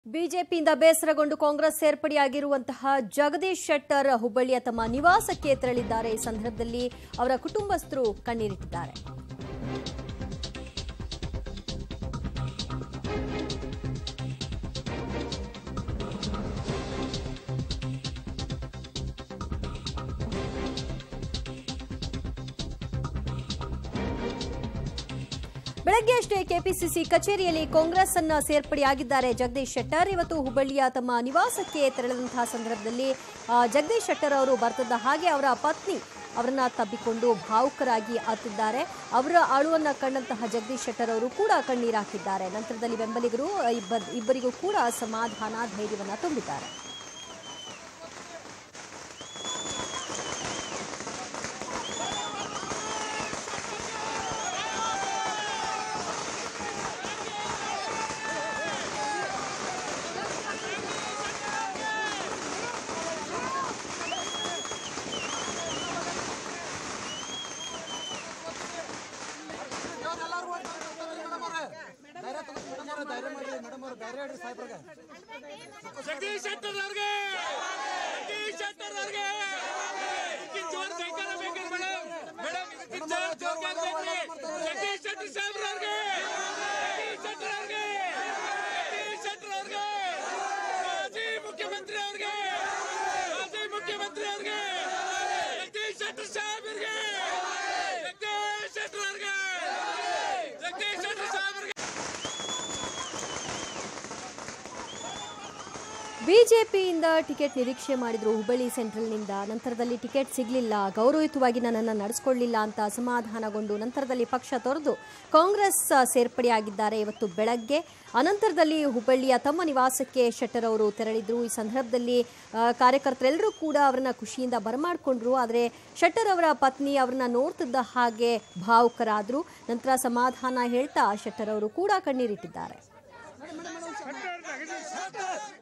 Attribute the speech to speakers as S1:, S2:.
S1: ಬಿಜೆಪಿಯಿಂದ ಬೇಸರಗೊಂಡು ಕಾಂಗ್ರೆಸ್ ಸೇರ್ಪಡೆಯಾಗಿರುವಂತಹ ಜಗದೀಶ್ ಶೆಟ್ಟರ್ ಹುಬ್ಬಳ್ಳಿಯ ತಮ್ಮ ನಿವಾಸಕ್ಕೆ ತೆರಳಿದ್ದಾರೆ ಈ ಸಂದರ್ಭದಲ್ಲಿ ಅವರ ಕುಟುಂಬಸ್ಥರು ಕಣ್ಣೀರಿಟ್ಟಿದ್ದಾರೆ ಬೆಳಗ್ಗೆ ಅಷ್ಟೇ ಕೆಪಿಸಿಸಿ ಕಚೇರಿಯಲ್ಲಿ ಕಾಂಗ್ರೆಸ್ ಅನ್ನ ಸೇರ್ಪಡೆಯಾಗಿದ್ದಾರೆ ಜಗದೀಶ್ ಶೆಟ್ಟರ್ ಇವತ್ತು ಹುಬ್ಬಳ್ಳಿಯ ತಮ್ಮ ನಿವಾಸಕ್ಕೆ ತೆರಳಿದಂತಹ ಸಂದರ್ಭದಲ್ಲಿ ಆ, ಜಗದೀಶ್ ಶೆಟ್ಟರ್ ಅವರು ಬರ್ತಿದ್ದ ಹಾಗೆ ಅವರ ಪತ್ನಿ ಅವರನ್ನ ತಬ್ಬಿಕೊಂಡು ಭಾವುಕರಾಗಿ ಅತ್ತಿದ್ದಾರೆ ಅವರ ಅಳುವನ್ನ ಕಂಡಂತಹ ಜಗದೀಶ್ ಶೆಟ್ಟರ್ ಅವರು ಕೂಡ ಕಣ್ಣೀರು ಹಾಕಿದ್ದಾರೆ ನಂತರದಲ್ಲಿ ಬೆಂಬಲಿಗರು ಇಬ್ಬ- ಇಬ್ಬರಿಗೂ ಕೂಡ ಸಮಾಧಾನ ಧೈರ್ಯವನ್ನ ತುಂಬಿದ್ದಾರೆ
S2: ಜಗದೀಶ್ ಶೆಟ್ಟರ್ ಅವ್ರಿಗೆ ಜಗದೀಶ್ ಶೆಟ್ಟರ್ ಅವ್ರಿಗೆ ಇದಕ್ಕಿಂತ ಜೋರ್ ಬೇಕಲ್ಲ ಬೇಕಲ್ಲ ಮೇಡಮ್ ಮೇಡಮ್ ಇದಕ್ಕಿಂತ ಜೋರ್ ಜೋರ್ ಆಗ್ಬೇಕ್ರಿ ಜಗದೀಶ್ ಶೆಟ್ಟರ್ ಸಾಹೇಬ್ರ ಅವ್ರಿಗೆ ಜಗದೀಶ್ ಶೆಟ್ಟರ್ ಅವ್ರಿಗೆ ಜಗದೀಶ್ ಶೆಟ್ಟರ್ ಅವ್ರಿಗೆ ಮಾಜಿ ಮುಖ್ಯಮಂತ್ರಿ ಅವ್ರಿಗೆ ಮಾಜಿ ಮುಖ್ಯಮಂತ್ರಿ ಅವ್ರಿಗೆ ಜಗದೀಶ್ ಶೆಟ್ಟರ್ ಸಾಹೇಬ್ರಿಗೆ ಜಗದೀಶ್ ಶೆಟ್ಟರ್ ಅವ್ರಿಗೆ ಜಗದೀಶ್ ಶೆಟ್ಟರ್ ಸಾಹೇಬ್ರಿಗೆ
S1: ಬಿಜೆಪಿಯಿಂದ ಟಿಕೆಟ್ ನಿರೀಕ್ಷೆ ಮಾಡಿದ್ರು ಹುಬ್ಬಳ್ಳಿ ಸೆಂಟ್ರಲ್ನಿಂದ ನಂತರದಲ್ಲಿ ಟಿಕೆಟ್ ಸಿಗಲಿಲ್ಲ ಗೌರವಯುತವಾಗಿ ನನ್ನನ್ನು ನಡೆಸ್ಕೊಳ್ಳಿಲ್ಲ ಅಂತ ಅಸಮಾಧಾನಗೊಂಡು ನಂತರದಲ್ಲಿ ಪಕ್ಷ ತೊರೆದು ಕಾಂಗ್ರೆಸ್ ಸೇರ್ಪಡೆಯಾಗಿದ್ದಾರೆ ಇವತ್ತು ಬೆಳಗ್ಗೆ ಅನಂತರದಲ್ಲಿ ಹುಬ್ಬಳ್ಳಿಯ ತಮ್ಮ ನಿವಾಸಕ್ಕೆ ಶೆಟ್ಟರ್ ಅವರು ತೆರಳಿದ್ರು ಈ ಸಂದರ್ಭದಲ್ಲಿ ಆ, ಕಾರ್ಯಕರ್ತರೆಲ್ಲರೂ ಕೂಡ ಅವರನ್ನ ಖುಷಿಯಿಂದ ಬರಮಾಡಿಕೊಂಡ್ರು ಆದರೆ ಶೆಟ್ಟರ್ ಅವರ ಪತ್ನಿ ಅವರನ್ನ ನೋಡ್ತಿದ್ದ ಹಾಗೆ ಭಾವುಕರಾದ್ರು ನಂತರ ಸಮಾಧಾನ ಹೇಳ್ತಾ ಶೆಟ್ಟರ್ ಅವರು ಕೂಡ ಕಣ್ಣೀರಿಟ್ಟಿದ್ದಾರೆ